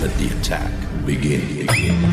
Let the attack begin.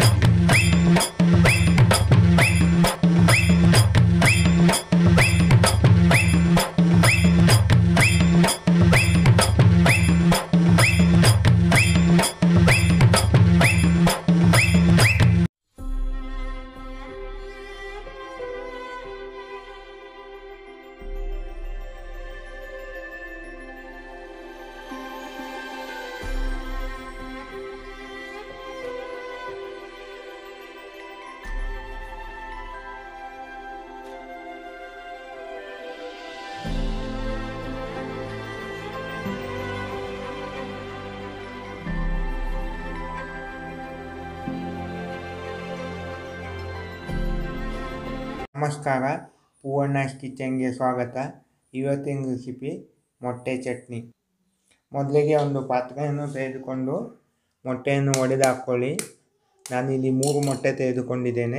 ನಮಸ್ಕಾರ ಪೂರ್ಣಾಸ್ ಕಿಚನ್ಗೆ ಸ್ವಾಗತ ಇವತ್ತಿನ ರೆಸಿಪಿ ಮೊಟ್ಟೆ ಚಟ್ನಿ ಮೊದಲಿಗೆ ಒಂದು ಪಾತ್ರೆಯನ್ನು ತೆಗೆದುಕೊಂಡು ಮೊಟ್ಟೆಯನ್ನು ಒಡೆದು ಹಾಕ್ಕೊಳ್ಳಿ ನಾನಿಲ್ಲಿ ಮೂರು ಮೊಟ್ಟೆ ತೆಗೆದುಕೊಂಡಿದ್ದೇನೆ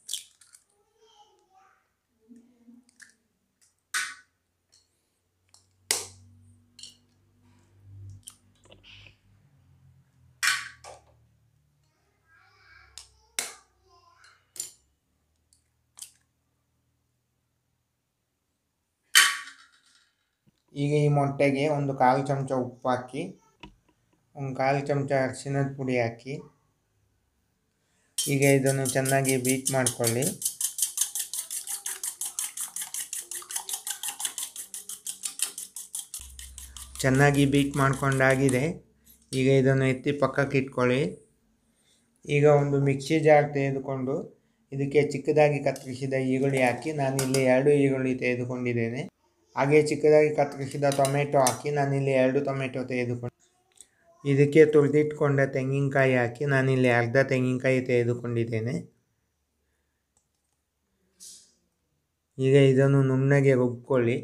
ಈಗ ಈ ಮೊಟ್ಟೆಗೆ ಒಂದು ಕಾಲು ಚಮಚ ಉಪ್ಪು ಹಾಕಿ ಒಂದು ಕಾಲು ಚಮಚ ಅರಿಶಿನದ ಪುಡಿ ಹಾಕಿ ಈಗ ಇದನ್ನು ಚೆನ್ನಾಗಿ ಬೀಟ್ ಮಾಡಿಕೊಳ್ಳಿ ಚೆನ್ನಾಗಿ ಬೀಟ್ ಮಾಡ್ಕೊಂಡಾಗಿದೆ ಈಗ ಇದನ್ನು ಎತ್ತಿ ಪಕ್ಕಕ್ಕೆ ಇಟ್ಕೊಳ್ಳಿ ಈಗ ಒಂದು ಮಿಕ್ಸಿ ಜಾರ್ ತೆಗೆದುಕೊಂಡು ಇದಕ್ಕೆ ಚಿಕ್ಕದಾಗಿ ಕತ್ತರಿಸಿದ ಈರುಳ್ಳಿ ಹಾಕಿ ನಾನಿಲ್ಲಿ ಎರಡು ಈರುಳ್ಳಿ ತೆಗೆದುಕೊಂಡಿದ್ದೇನೆ ಹಾಗೆ ಚಿಕ್ಕದಾಗಿ ಕತ್ತರಿಸಿದ ಟೊಮೆಟೊ ಹಾಕಿ ನಾನಿಲ್ಲಿ ಎರಡು ಟೊಮೆಟೊ ತೆಗೆದುಕೊಂಡು ಇದಕ್ಕೆ ತುರಿದಿಟ್ಕೊಂಡ ತೆಂಗಿನಕಾಯಿ ಹಾಕಿ ನಾನಿಲ್ಲಿ ಅರ್ಧ ತೆಂಗಿನಕಾಯಿ ತೆಗೆದುಕೊಂಡಿದ್ದೇನೆ ಈಗ ಇದನ್ನು ನುಣ್ಣಗೆ ರುಬ್ಕೊಳ್ಳಿ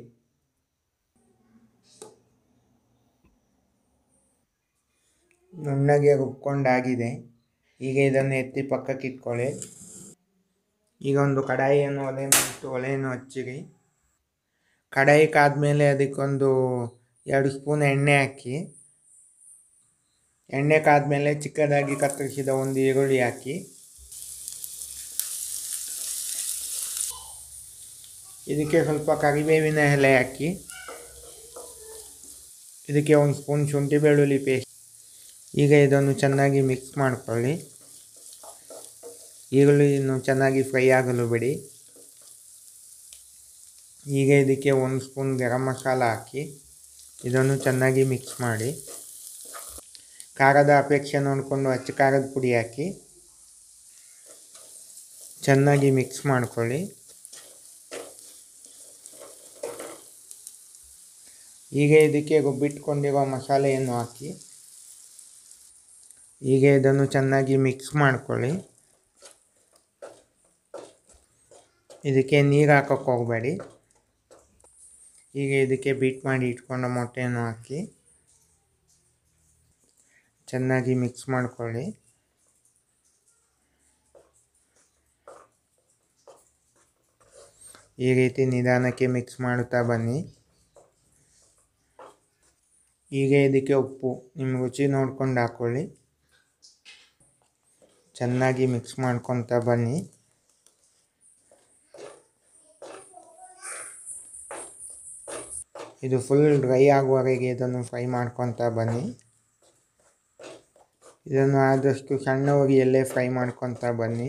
ನುಣ್ಣಗೆ ರುಬ್ಕೊಂಡಾಗಿದೆ ಈಗ ಇದನ್ನು ಎತ್ತಿ ಪಕ್ಕಕ್ಕೆ ಇಟ್ಕೊಳ್ಳಿ ಈಗ ಒಂದು ಕಡಾಯಿಯನ್ನು ಒಲೆಯನ್ನು ಇಟ್ಟು ಒಲೆಯನ್ನು ಹಚ್ಚಿರಿ ಕಡಾಯಿ ಕಾದ್ಮೇಲೆ ಅದಕ್ಕೊಂದು ಎರಡು ಸ್ಪೂನ್ ಎಣ್ಣೆ ಹಾಕಿ ಎಣ್ಣೆ ಕಾದ್ಮೇಲೆ ಚಿಕ್ಕದಾಗಿ ಕತ್ತರಿಸಿದ ಒಂದು ಈರುಳ್ಳಿ ಹಾಕಿ ಇದಕ್ಕೆ ಸ್ವಲ್ಪ ಕರಿಬೇವಿನ ಎಲೆ ಹಾಕಿ ಇದಕ್ಕೆ ಒಂದು ಸ್ಪೂನ್ ಶುಂಠಿ ಬೆಳ್ಳುಳ್ಳಿ ಪೇಸ್ಟ್ ಈಗ ಇದನ್ನು ಚೆನ್ನಾಗಿ ಮಿಕ್ಸ್ ಮಾಡಿಕೊಳ್ಳಿ ಈರುಳ್ಳಿಯನ್ನು ಚೆನ್ನಾಗಿ ಫ್ರೈ ಆಗಲು ಬಿಡಿ ಈಗ ಇದಕ್ಕೆ ಒಂದು ಸ್ಪೂನ್ ಗರಂ ಮಸಾಲ ಹಾಕಿ ಇದನ್ನು ಚೆನ್ನಾಗಿ ಮಿಕ್ಸ್ ಮಾಡಿ ಖಾರದ ಅಪೇಕ್ಷೆ ನೋಡಿಕೊಂಡು ಹಚ್ಚ ಖಾರದ ಪುಡಿ ಹಾಕಿ ಚೆನ್ನಾಗಿ ಮಿಕ್ಸ್ ಮಾಡ್ಕೊಳ್ಳಿ ಈಗ ಇದಕ್ಕೆ ರುಬ್ಬಿಟ್ಕೊಂಡಿರೋ ಮಸಾಲೆಯನ್ನು ಹಾಕಿ ಈಗ ಇದನ್ನು ಚೆನ್ನಾಗಿ ಮಿಕ್ಸ್ ಮಾಡ್ಕೊಳ್ಳಿ ಇದಕ್ಕೆ ನೀರು ಹಾಕೋಕ್ಕೆ ಹೋಗಬೇಡಿ ಈಗ ಇದಕ್ಕೆ ಬೀಟ್ ಮಾಡಿ ಇಟ್ಕೊಂಡ ಮೊಟ್ಟೆಯನ್ನು ಹಾಕಿ ಚೆನ್ನಾಗಿ ಮಿಕ್ಸ್ ಮಾಡ್ಕೊಳ್ಳಿ ಈ ರೀತಿ ನಿಧಾನಕ್ಕೆ ಮಿಕ್ಸ್ ಮಾಡುತ್ತಾ ಬನ್ನಿ ಈಗ ಇದಕ್ಕೆ ಉಪ್ಪು ನಿಮ್ಮ ರುಚಿ ನೋಡ್ಕೊಂಡು ಹಾಕ್ಕೊಳ್ಳಿ ಚೆನ್ನಾಗಿ ಮಿಕ್ಸ್ ಮಾಡ್ಕೊತಾ ಬನ್ನಿ ಇದು ಫುಲ್ ಡ್ರೈ ಆಗುವವರೆಗೆ ಇದನ್ನು ಫ್ರೈ ಮಾಡ್ಕೊತಾ ಬನ್ನಿ ಇದನ್ನು ಆದಷ್ಟು ಸಣ್ಣ ಉರಿಯಲ್ಲೇ ಫ್ರೈ ಮಾಡ್ಕೊತಾ ಬನ್ನಿ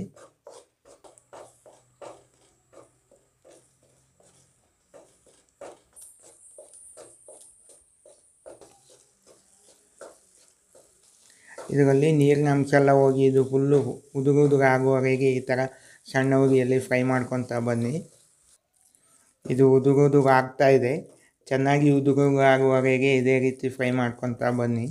ಇದರಲ್ಲಿ ನೀರಿನ ಅಂಶ ಎಲ್ಲ ಹೋಗಿ ಇದು ಫುಲ್ಲು ಉದುರು ಉದುರು ಆಗುವವರೆಗೆ ಈ ಥರ ಸಣ್ಣ ಉರಿಯಲ್ಲಿ ಫ್ರೈ ಮಾಡ್ಕೊತಾ ಬನ್ನಿ ಇದು ಉದುರು ಉದುರು ಆಗ್ತಾ ಇದೆ ಚೆನ್ನಾಗಿ ಉದುರು ಆಗುವವರೆಗೆ ಇದೇ ರೀತಿ ಫ್ರೈ ಮಾಡ್ಕೊತಾ ಬನ್ನಿ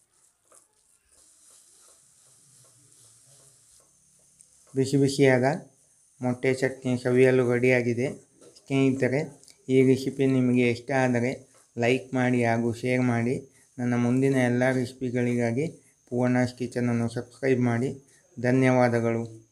ಬಿಸಿ ಬಿಸಿಯಾದ ಮೊಟ್ಟೆ ಚಟ್ನಿ ಸವಿಯಲು ರೆಡಿಯಾಗಿದೆ ಸ್ನೇಹಿತರೆ ಈ ರೆಸಿಪಿ ನಿಮಗೆ ಇಷ್ಟ ಆದರೆ ಲೈಕ್ ಮಾಡಿ ಹಾಗೂ ಶೇರ್ ಮಾಡಿ ನನ್ನ ಮುಂದಿನ ಎಲ್ಲ ರೆಸಿಪಿಗಳಿಗಾಗಿ ಪೂರ್ಣಾಸ್ ಕಿಚನನ್ನು ಸಬ್ಸ್ಕ್ರೈಬ್ ಮಾಡಿ ಧನ್ಯವಾದಗಳು